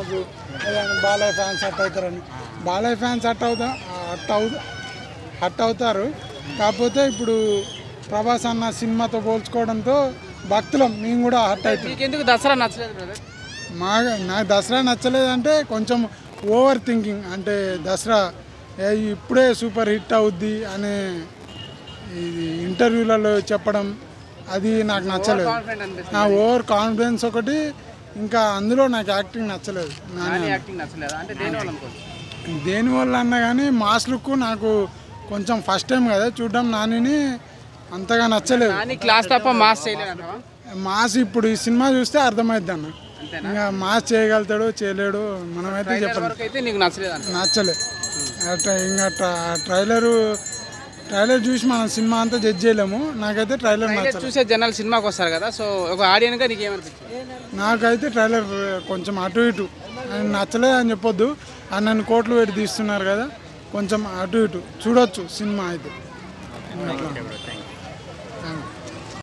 fans Balayya fans hurt అవుతారని Balayya fans hurt అవుతా hurt అవు హట్ అవుతారు కాకపోతే ఇప్పుడు ప్రభాస్ అన్న సినిమాతో పోల్చుకోవడంతో భక్తులం మేము కూడా హట్ అవుతాం నీకెందుకు దసరా నచ్చలేదు బ్రదర్ మా నాకు దసరా నచ్చలేదంటే కొంచెం ఓవర్ థింకింగ్ అంటే దసరా ఏ ఇప్పుడే సూపర్ హిట్ అవుద్ది అనే ఇది ఇంటర్వ్యూలలో చెప్పడం అది నాకు నచ్చలేదు కాన్ఫిడెంట్ అనిపిస్తుంది నా ఓవర్ కాన్ఫిడెన్స్ ఒకటి ఇంకా అందులో నాకు యాక్టింగ్ నచ్చలేదు నా- నాని యాక్టింగ్ నచ్చలేదా అంటే దేని వల్ల అనుకోవచ్చు దేనివల్ల అన్నా కానీ మాస్ లుక్ నాకు కొంచెం ఫస్ట్ టైం కదా చూడడం నానిని అంతగా నచ్చలేదు నాని క్లాస్ తప్ప మాస్ చేయలేదు అంటావా మాస్ ఇప్పుడు ఈ సినిమా చూస్తే అర్థమైద్ది అన్న అంతేనా ఇంకా మాస్ చేయగలుగుతాడు చేయలేడు మనమైతే ట్రైలర్ చెప్పలేం వరకు అయితే నీకు నచ్చలేదు అంట నచ్చలే అట్లా ఇంకా ట్రైలరు ట్రైలర్ చూసి మనం సినిమా అంతా జడ్జ్ చేయలేము నాకైతే ట్రైలర్ ట్రైలర్ నచ్చలేదు చూసే జనాలు సినిమాకి వస్తారు కదా సో ఒక ఆడియన్గా నీకు ఏమనిపించింది నాకైతే ట్రైలర్ కొంచెం అటు ఇటు ఆయన నచ్చలేదు అని చెప్పొద్దు ఆయన నన్ను కోట్లు పెట్టి తీస్తున్నారు కదా కొంచెం అటు ఇటు చూడొచ్చు సినిమా అయితే ఓకే బ్రో థ్యాంక్ యూ